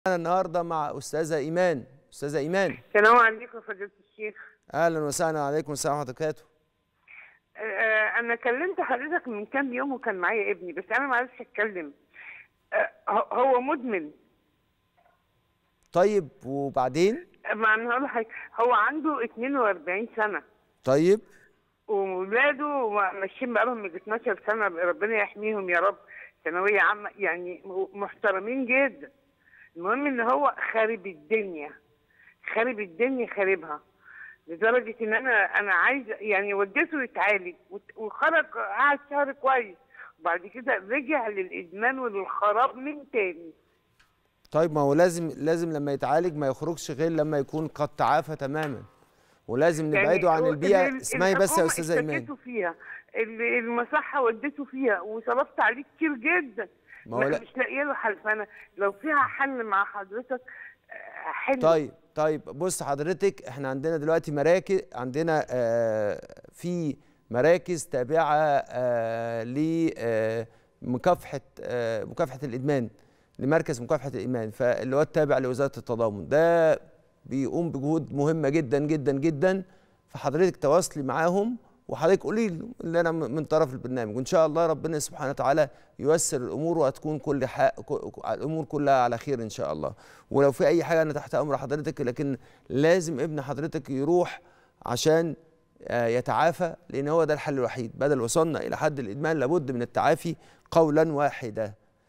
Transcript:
أنا النهارده مع أستاذة إيمان أستاذة إيمان السلام عليكم يا فضيلة الشيخ أهلا وسهلا عليكم السلام ورحمة الله وبركاته آه، أنا كلمت حضرتك من كام يوم وكان معايا ابني بس أنا ما عرفتش أتكلم آه، هو- هو مدمن طيب وبعدين ما أنا هقول لحضرتك هو عنده 42 سنة طيب وولاده ماشيين بقالهم يجي 12 سنة ربنا يحميهم يا رب ثانوية عامة يعني محترمين جدا المهم إن هو خارب الدنيا خارب الدنيا خاربها لدرجة إن أنا أنا عايز يعني وديته يتعالج وت- وخرج قعد شهر كويس وبعد كده رجع للإدمان وللخراب من تاني طيب ما هو لازم لازم لما يتعالج ما يخرجش غير لما يكون قد تعافى تماما ولازم نبعده عن هو البيئة ال- اسمعي بس يا الحكومة أستاذة إيمان اشتكيته فيها ال- المصحة وديته فيها وصرفت عليه كتير جدا ما هو ما لا- مش لاقيه له حل فانا لو فيها حل مع حضرتك آه، حلو طيب طيب بص حضرتك احنا عندنا دلوقتي مراكز عندنا آه في مراكز تابعه آه لمكافحه آه مكافحه الادمان لمركز مكافحه الادمان فاللي هو التابع لوزاره التضامن ده بيقوم بجهود مهمه جدا جدا جدا فحضرتك تواصلي معاهم وحضرتك قولي له اللي انا من طرف البرنامج وان شاء الله ربنا سبحانه وتعالى ييسر الامور وهتكون كل حق الامور كلها على خير ان شاء الله ولو في اي حاجه انا تحت امر حضرتك لكن لازم ابن حضرتك يروح عشان آه، يتعافى لان هو ده الحل الوحيد بدل وصلنا الى حد الادمان لابد من التعافي قولا واحدا